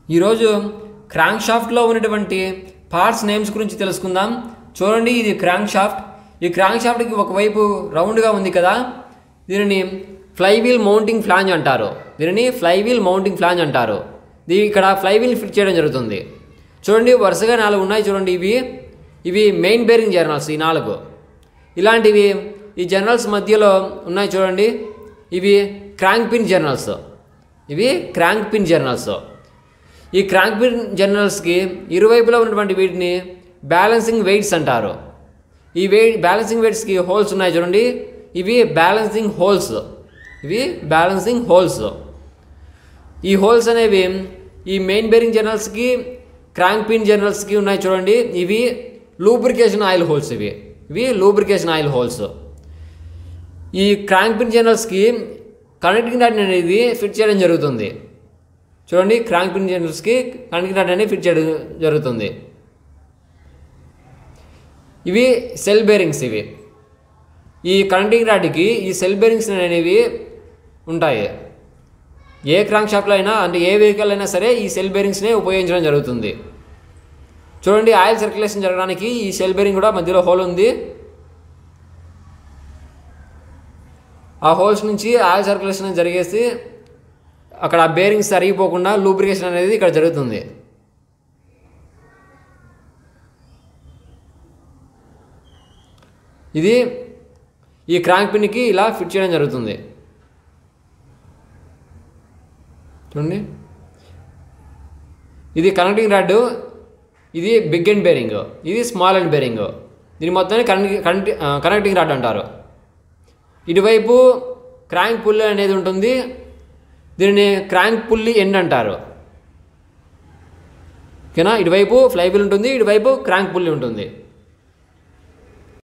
ఈరోజు క్రాంక్ షాఫ్ట్లో ఉన్నటువంటి parts names గురించి తెలుసుకుందాం చూడండి ఇది క్రాంక్ షాఫ్ట్ ఈ క్రాంక్ షాఫ్ట్కి ఒకవైపు రౌండ్గా ఉంది కదా దీనిని ఫ్లైవీల్ మౌంటింగ్ ఫ్లాంజ్ అంటారు దీనిని ఫ్లైవీల్ మౌంటింగ్ ఫ్లాంజ్ అంటారు దీని ఇక్కడ ఫ్లైవీల్ ఫిట్ చేయడం జరుగుతుంది చూడండి వరుసగా నాలుగు ఉన్నాయి చూడండి ఇవి ఇవి మెయిన్ బేరింగ్ జర్నల్స్ ఈ నాలుగు ఇలాంటివి ఈ జర్నల్స్ మధ్యలో ఉన్నాయి చూడండి ఇవి క్రాంక్ పిన్ జర్నల్స్ ఇవి క్రాంక్ పిన్ జర్నల్స్ ఈ క్రాంక్ పిన్ జర్నల్స్కి ఇరువైపులా ఉన్నటువంటి వీటిని బ్యాలెన్సింగ్ వెయిట్స్ అంటారు ఈ వెయిట్ బ్యాలెన్సింగ్ వెయిట్స్కి హోల్స్ ఉన్నాయి చూడండి ఇవి బ్యాలెన్సింగ్ హోల్స్ ఇవి బ్యాలెన్సింగ్ హోల్స్ ఈ హోల్స్ అనేవి ఈ మెయిన్ బేరింగ్ జర్నల్స్కి క్రాంక్ పిన్ జర్నల్స్కి ఉన్నాయి చూడండి ఇవి లూబ్రికేషన్ ఆయిల్ హోల్స్ ఇవి ఇవి లూబ్రికేషన్ ఆయిల్ హోల్స్ ఈ క్రాంక్ పిన్ జర్నల్స్కి కనెక్టింగ్ డాట్ అనేది ఫిట్ చేయడం జరుగుతుంది చూడండి క్రాంక్ పిన్ జర్నల్స్కి కనెక్టింగ్ డాట్ అనేది ఫిట్ చేయడం జరుగుతుంది ఇవి సెల్ బేరింగ్స్ ఇవి ఈ కనెక్టింగ్ రాడ్కి ఈ సెల్ బేరింగ్స్ అనేవి ఉంటాయి ఏ క్రాంక్ షాప్లో అయినా అంటే ఏ వెహికల్ అయినా సరే ఈ సెల్ బేరింగ్స్నే ఉపయోగించడం జరుగుతుంది చూడండి ఆయిల్ సర్క్యులేషన్ జరగడానికి ఈ సెల్ బేరింగ్ కూడా మధ్యలో హోల్ ఉంది ఆ హోల్స్ నుంచి ఆయిల్ సర్క్యులేషన్ జరిగేసి అక్కడ ఆ బేరింగ్స్ సరిగిపోకుండా లూబ్రికేషన్ అనేది ఇక్కడ జరుగుతుంది ఇది ఈ క్రాంక్ పిన్కి ఇలా ఫిట్ చేయడం జరుగుతుంది చూడండి ఇది కనెక్టింగ్ రాడ్ ఇది బిగ్ అండ్ బేరింగ్ ఇది స్మాల్ అండ్ బేరింగ్ దీని మొత్తాన్ని కనెక్ట్ కనెక్టి కనెక్టింగ్ రాడ్ అంటారు ఇటువైపు క్రాంక్ పుల్లి అనేది ఉంటుంది దీనిని క్రాంక్ పుల్లి ఎండ్ అంటారు ఓకేనా ఇటువైపు ఫ్లైబిల్ ఉంటుంది ఇటువైపు క్రాంక్ పుల్లి ఉంటుంది